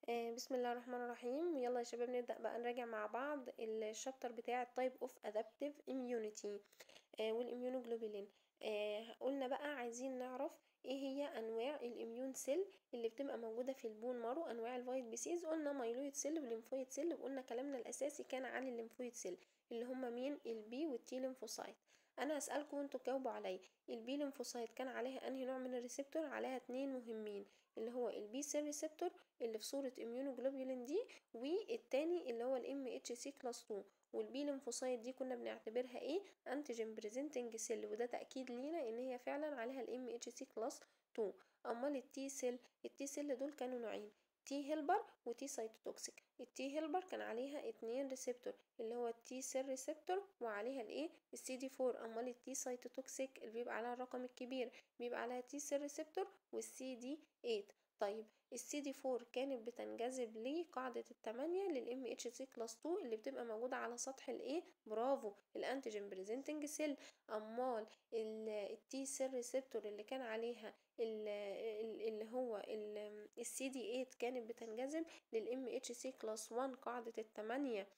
آه، بسم الله الرحمن الرحيم يلا يا شباب نبدأ بقى نراجع مع بعض الشابتر بتاع التايب اوف ادابتيف اميونيتي والاميونوجلوبولين آه، قلنا بقى عايزين نعرف ايه هي انواع الاميون سيل اللي بتبقى موجوده في البون مارو انواع الفايت بيسيز قلنا مايلويد سيل والليمفويد سيل وقلنا كلامنا الاساسي كان عن الليمفويد سيل اللي هما مين البي والتي ليمفوسايت انا اسالكم وانتوا تجاوبوا عليا البي ليمفوسايت كان عليها انهي نوع من الريسبتور عليها اتنين مهمين اللي هو البي سيل ريسبتور اللي في صوره اميونوجلوبولين دي والتاني اللي هو الام اتش سي كلاس 2 والبي ليمفوسايت دي كنا بنعتبرها ايه انتيجين بريزنتنج سيل وده تاكيد لينا ان هي فعلا عليها الام اتش سي كلاس 2 امال التي سيل التي سيل دول كانوا نوعين تي هيلبر وتي سايتوتوكسيك التي هيلبر كان عليها اتنين ريسبتور اللي هو التي سيل ريسبتور وعليها الايه السي دي 4 امال التي سايتوتوكسيك اللي بيبقى عليها الرقم الكبير بيبقى عليها تي سيل ريسبتور والسي دي 8 طيب السي دي 4 كانت بتنجذب لقاعدة التمانية للام اتش سي كلاس 2 اللي بتبقى موجودة على سطح الايه برافو الانتيجين بريزنتنج سيل امال التي سيل ريسبتور اللي كان عليها اللي هو السي دي 8 كانت بتنجذب للام اتش سي كلاس 1 قاعدة التمانية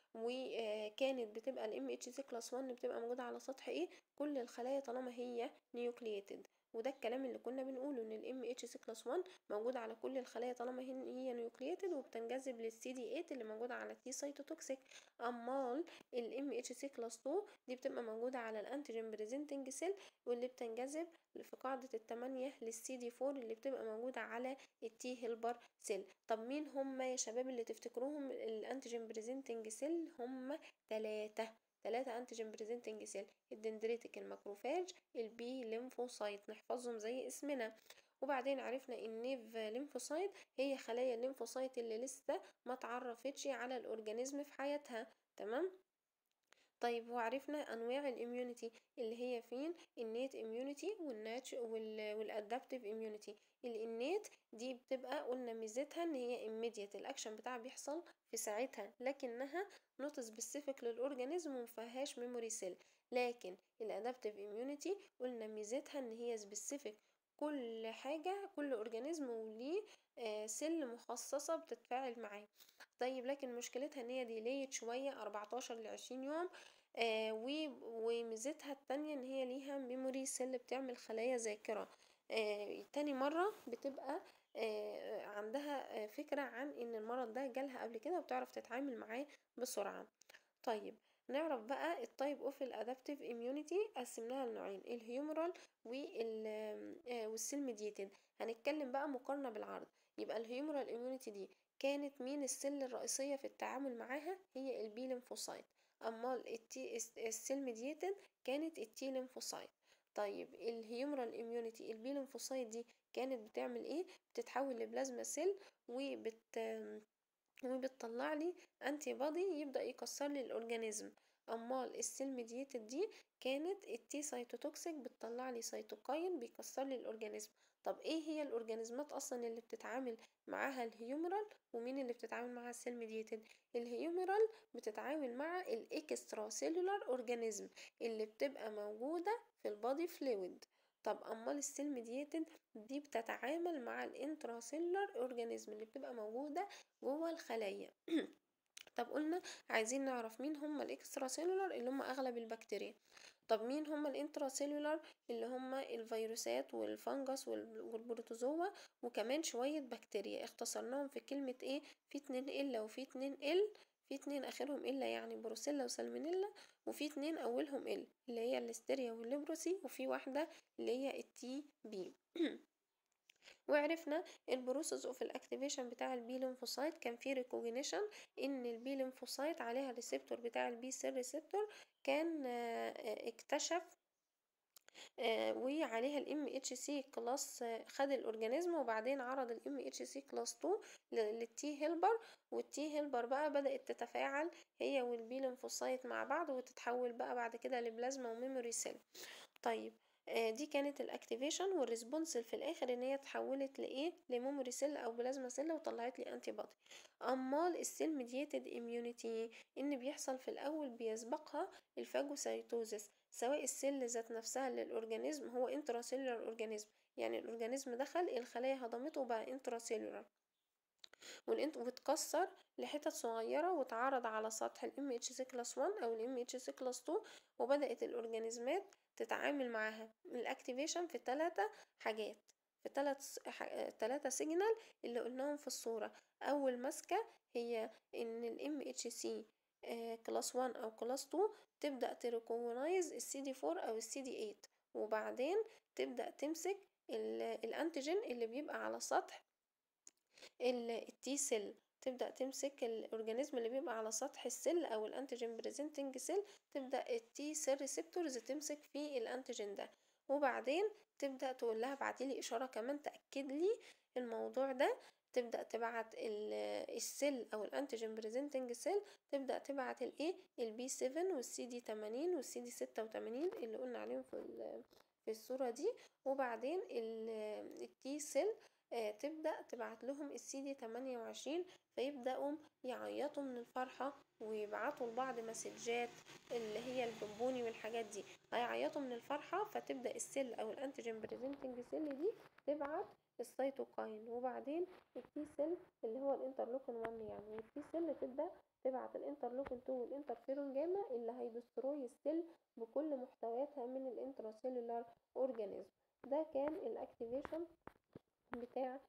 وكانت بتبقى الام اتش سي كلاس 1 بتبقى موجودة على سطح ايه كل الخلايا طالما هي نيوكليتد وده الكلام اللي كنا بنقوله ان الام اتش سي كلاس 1 موجود على كل الخلايا طالما هي نيوكليتد وبتنجذب للسي دي 8 اللي موجوده على التي سايتوتوكسيك امال الام اتش سي كلاس 2 دي بتبقى موجوده على الانتيجين بريزنتنج سيل واللي بتنجذب في قاعده التمانية للسي دي 4 اللي بتبقى موجوده على التي هيلبر سيل طب مين هم يا شباب اللي تفتكروهم الانتيجين بريزنتنج سيل هم ثلاثه ثلاثة انتيجين بريزنتنج سيل الدندريتك الماكروفاج البي ليمفوسايت نحفظهم زي اسمنا وبعدين عرفنا النيف ليمفوسايت هي خلايا الليمفوسايت اللي لسه ما تعرفتش على الاورجانيزم في حياتها تمام طيب وعرفنا انواع الاميونيتي اللي هي فين النيت اميونيتي والناتش والادابتيف اميونيتي الانيت دي بتبقى قلنا ميزتها ان هي immediate الاكشن بتاعها بيحصل في ساعتها لكنها نوت سبيسيفيك للاورجانيزم ومفيهاش ميموري سيل لكن الادابتيف اميونيتي قلنا ميزتها ان هي سبيسيفيك كل حاجة كل اورجانيزم وليه آه سيل مخصصة بتتفاعل معاه طيب لكن مشكلتها ان هي ديليت شوية 14 ل 20 يوم آه وميزتها التانية ان هي ليها ميموري سيل بتعمل خلايا ذاكرة آه تاني مرة بتبقى آه عندها آه فكرة عن ان المرض ده جالها قبل كده وبتعرف تتعامل معاه بسرعة طيب نعرف بقى التايب اوف الادابتيف اميونيتي قسمناها لنوعين الهيومرال والسيل ميديتد هنتكلم بقى مقارنة بالعرض يبقى الهيومرال اميونيتي دي كانت مين السيل الرئيسية في التعامل معاها هي البي ليمفوسايت امال التي السيل ميديتد كانت التي ليمفوسايت طيب الهيومرال اميونيتي البي ليمفوسايت دي كانت بتعمل ايه بتتحول لبلازما سيل وبت وبتطلع لي انتي بادي يبدا يكسر لي الاورجانيزم امال السيل ميديتد دي كانت التي سايتوتوكسيك بتطلع لي سيتوكاين بيكسر لي الاورجانيزم طب ايه هي الاورجانيزمات اصلا اللي بتتعامل معاها الهيومرال ومين اللي بتتعامل معاها السيل ميديتد الهيومرال بتتعامل مع الاكسترا سيلولار اورجانيزم اللي بتبقى موجوده في البادي فلويد طب امال السيل ميديتد دي بتتعامل مع الانترا سيلولار اورجانيزم اللي بتبقى موجوده جوه الخلايا طب قلنا عايزين نعرف مين هم الاكسترا سيلولار اللي هم اغلب البكتيريا طب مين هم الانترا سيلولار اللي هم الفيروسات والفنجس والبروتوزوا وكمان شويه بكتيريا اختصرناهم في كلمه ايه في اتنين الا وفي اتنين ال في اتنين اخرهم الا يعني بروسيلا وسالمونيلا وفي اتنين اولهم ال اللي هي الليستيريا والليبروسي وفي واحده اللي هي التي بي وعرفنا البروسيس اوف الاكتيفيشن بتاع البي ليمفوسايت كان في ريكوجنيشن ان البي ليمفوسايت عليها الريسبتور بتاع البي سيل ريسبتور كان اكتشف آه وعليها الام اتش سي كلاس خد الاورجانيزم وبعدين عرض الام اتش سي كلاس 2 للتي هيلبر والتي هيلبر بقى بدات تتفاعل هي والبي ليمفوسايت مع بعض وتتحول بقى بعد كده لبلازما وميموري سيل طيب دي كانت الاكتيفيشن والريسبونس في الاخر ان هي اتحولت لايه لميموري سيل او بلازما سيل وطلعت لي انتي بودي امال السيل ميديتد اميونيتي ان بيحصل في الاول بيسبقها الفاجوسايتوزس سواء السيل ذات نفسها للاورجانيزم هو انتراسيلولار اورجانيزم يعني الاورجانيزم دخل الخلايا هضمته بقى انتراسيلولار والانت وتكسر لحتت صغيرة وتعرض على سطح ال MHC كلاس 1 أو ال MHC كلاس 2 وبدأت الأورجانيزمات تتعامل معاها الأكتيفيشن في تلاتة حاجات في تلات تلاتة سيجنال اللي قلناهم في الصورة أول ماسكة هي إن ال MHC كلاس 1 أو كلاس 2 تبدأ تريكوجنايز السي دي 4 أو السي دي 8 وبعدين تبدأ تمسك الأنتيجين اللي بيبقى على سطح التي سيل تبدأ تمسك الأورجانيزم اللي بيبقى على سطح السيل أو الأنتيجين بريزنتنج سيل تبدأ التي سيل ريسبتورز تمسك في الأنتيجين ده وبعدين تبدأ تقول لها ابعتيلي إشارة كمان تأكد لي الموضوع ده تبدأ تبعت السيل أو الأنتيجين بريزنتنج سيل تبدأ تبعت الإيه البي 7 والسي دي 80 والسي دي 86 اللي قلنا عليهم في في الصورة دي وبعدين التي سيل آه تبدأ تبعت لهم السي دي 28 فيبدأوا يعيطوا من الفرحة ويبعتوا لبعض مسجات اللي هي البونبوني والحاجات دي هيعيطوا من الفرحة فتبدأ السيل أو الأنتيجين بريزنتنج سيل دي تبعت السيتوكاين وبعدين التي سيل اللي هو الانترلوكين 1 يعني والتي سيل تبدأ تبعت الانترلوكين 2 والانترفيرون جاما اللي هيدستروي السيل بكل محتوياتها من الانتراسيلولار اورجانيزم ده كان الاكتيفيشن بتاع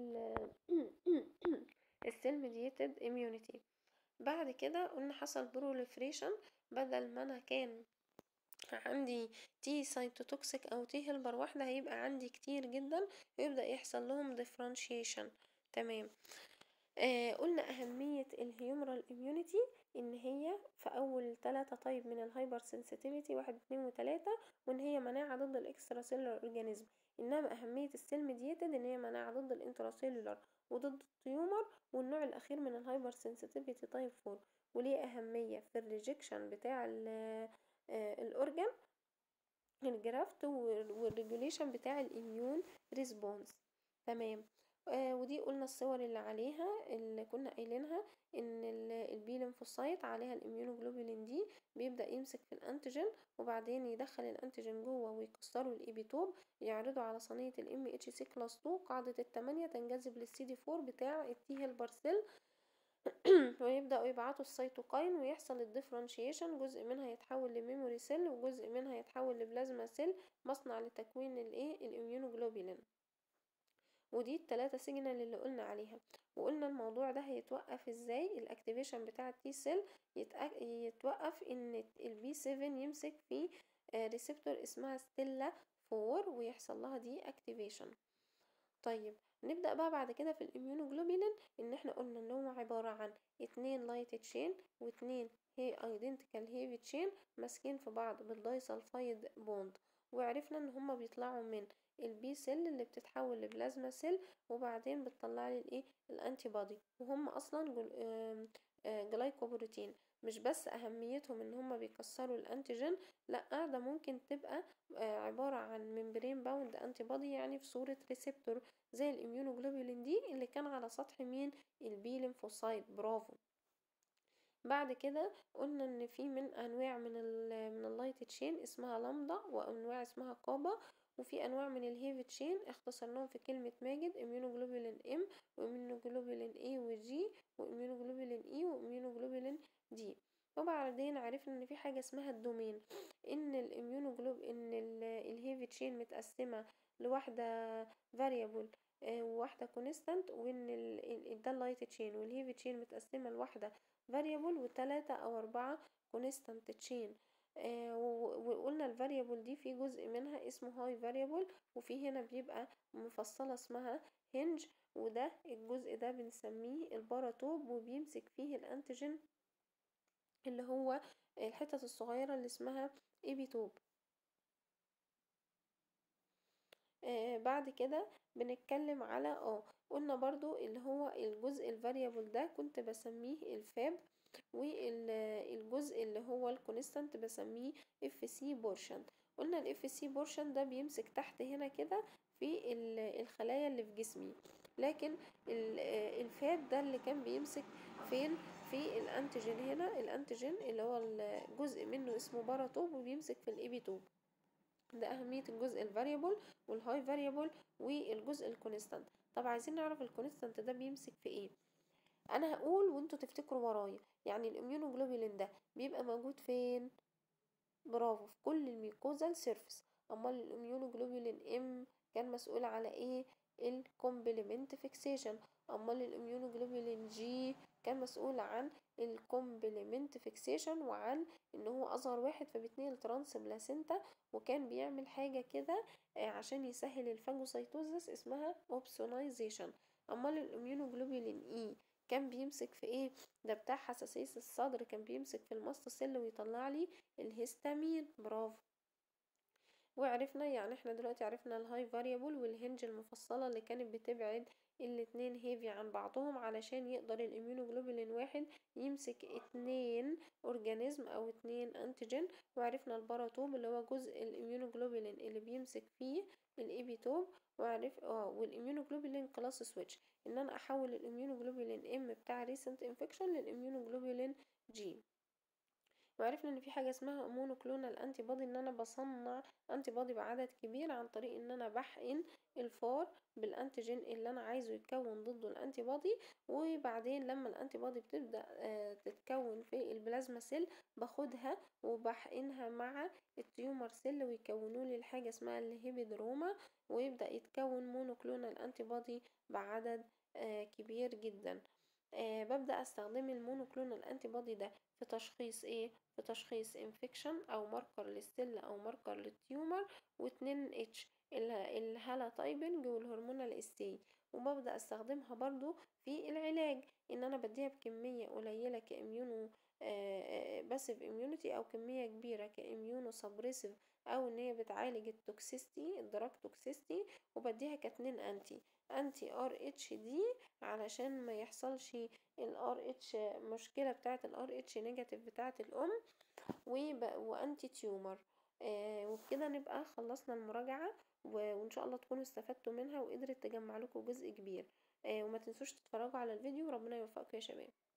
السيل ميديتد اميونيتي بعد كده قلنا حصل بروليفريشن بدل ما انا كان عندي تي سايتوتوكسيك او تي هيلبر واحده هيبقى عندي كتير جدا ويبدا يحصل لهم ديفرنشيشن تمام آه قلنا أهمية الهيومرال immunity إن هي في أول تلاتة طيب من الهايبر سنسيتيفيتي واحد اتنين وتلاتة وإن هي مناعة ضد الإكسترا سيلولار أورجانيزم إنما أهمية السيل ميديتد إن هي مناعة ضد الانتراسيلولار وضد التيومر والنوع الأخير من الهايبر سنسيتيفيتي تايب فور وليه أهمية في الريجكشن بتاع الأورجان الجرافت والريجوليشن بتاع الإميون ريسبونس تمام آه ودي قلنا الصور اللي عليها اللي كنا قايلينها ان البي ليمفوسايت عليها الاميونوجلوبولين دي بيبدا يمسك في الانتيجين وبعدين يدخل الانتيجين جوه ويكسروا الايبيتوب يعرضوا على صينيه الام اتش سي كلاس 2 قاعده التمانية تنجذب للسي دي 4 بتاع التي هيلبر سيل ويبداوا يبعتوا السيتوكاين ويحصل الديفرنشيشن جزء منها يتحول لميموري سيل وجزء منها يتحول لبلازما سيل مصنع لتكوين الايه الاميونوجلوبولين ودي التلاتة سيجنال اللي قلنا عليها وقلنا الموضوع ده هيتوقف ازاي الاكتيفيشن بتاع التي سيل يتوقف ان البي 7 يمسك في ريسبتور اسمها ستيلا 4 ويحصل لها دي اكتيفيشن طيب نبدأ بقى بعد كده في الاميونوجلوبولين ان احنا قلنا ان هو عبارة عن اتنين لايت تشين واتنين هي ايدنتيكال هيفي تشين ماسكين في بعض بالدايسلفايد بوند وعرفنا ان هما بيطلعوا من البي سيل اللي بتتحول لبلازما سيل وبعدين بتطلع لي الايه الانتي بودي وهم اصلا جلايكوبروتين مش بس اهميتهم ان هم بيكسروا الانتيجين لا ده ممكن تبقى عبارة عن ممبرين باوند انتي بودي يعني في صورة ريسبتور زي الاميونوجلوبولين دي اللي كان على سطح مين البي ليمفوسايت برافو بعد كده قلنا ان في من انواع من ال من اللايت تشين اسمها لامدا وانواع اسمها كابا وفي انواع من الهيفي تشين اختصرناهم في كلمة ماجد اميونوجلوبولين ام واميونوجلوبولين اي وجي واميونوجلوبولين اي واميونوجلوبولين دي وبعدين عرفنا ان في حاجة اسمها الدومين ان الاميونوجلوب ان الهيفي تشين متقسمة لواحدة فاريبل وواحدة كونستانت وان ده اللايت تشين والهيفي تشين متقسمة لواحدة فاريبل وتلاتة او اربعة كونستانت تشين آه وقلنا الفاريبل دي في جزء منها اسمه هاي فاريبل وفي هنا بيبقى مفصلة اسمها هنج وده الجزء ده بنسميه الباراتوب وبيمسك فيه الانتيجين اللي هو الحتت الصغيرة اللي اسمها ايبيتوب آه بعد كده بنتكلم على اه قلنا برضو اللي هو الجزء الفاريبل ده كنت بسميه الفاب والجزء اللي هو الكونستانت بسميه اف سي بورشن قلنا الاف سي بورشن ده بيمسك تحت هنا كده في الخلايا اللي في جسمي لكن الفاب ده اللي كان بيمسك فين في الانتيجين هنا الانتيجين اللي هو الجزء منه اسمه باراتوب وبيمسك في الايبيتوب ده أهمية الجزء الفاريبل والهاي فاريبل والجزء الكونستانت طب عايزين نعرف الكونستانت ده بيمسك في ايه انا هقول وانتوا تفتكروا ورايا يعني الاميونوجلوبولين ده بيبقى موجود فين برافو في كل الميكوزال سيرفيس امال الاميونوجلوبولين ام كان مسؤول على ايه الكومبلمنت فيكسيشن امال الاميونوجلوبولين جي كان مسؤول عن الكومبلمنت فيكسيشن وعن ان هو اصغر واحد فبيتنقل ترانس بلاسينتا وكان بيعمل حاجة كده عشان يسهل الفاجوسيتوزس اسمها اوبسونايزيشن امال الاميونوجلوبولين اي كان بيمسك في ايه ده بتاع حساسية الصدر كان بيمسك في الماست سيل ويطلع لي الهستامين برافو وعرفنا يعني احنا دلوقتي عرفنا الهاي فاريبل والهنج المفصلة اللي كانت بتبعد الاتنين هيفي عن بعضهم علشان يقدر الاميونوجلوبولين واحد يمسك اتنين اورجانيزم او اتنين انتيجين وعرفنا الباراتوب اللي هو جزء الاميونوجلوبولين اللي بيمسك فيه الايبيتوب وعرف اه والاميونوجلوبولين كلاس سويتش ان انا احول الاميونوجلوبولين ام بتاع ريسنت انفكشن للاميونوجلوبولين جي وعرفنا ان في حاجه اسمها مونوكلونال انتي بودي ان انا بصنع انتي بودي بعدد كبير عن طريق ان انا بحقن الفار بالانتيجين اللي انا عايزه يتكون ضده الانتي بودي وبعدين لما الانتي بودي بتبدا تتكون في البلازما سيل باخدها وبحقنها مع التيومر سيل ويكونوا لي الحاجه اسمها الهيبيدروما ويبدا يتكون مونوكلونال انتي بودي بعدد كبير جدا آه ببدأ استخدم المونوكلونال انتي بودي ده في تشخيص ايه في تشخيص انفكشن او ماركر للسل او ماركر للتيومر واتنين اتش الهالا تايبنج والهرمونال استي وببدأ استخدمها برضو في العلاج ان انا بديها بكمية قليلة كاميونو آه باسيف اميونيتي او كمية كبيرة كاميونو سبريسيف او ان هي بتعالج التوكسيستي الدراج توكسيستي وبديها كاتنين انتي انتي ار اتش دي علشان ما يحصلش الار اتش مشكله بتاعه الار اتش نيجاتيف بتاعه الام وانتي تيومر آه وبكده نبقى خلصنا المراجعه وان شاء الله تكونوا استفدتوا منها وقدرت تجمع لكم جزء كبير آه وما تنسوش تتفرجوا على الفيديو وربنا يوفقكم يا شباب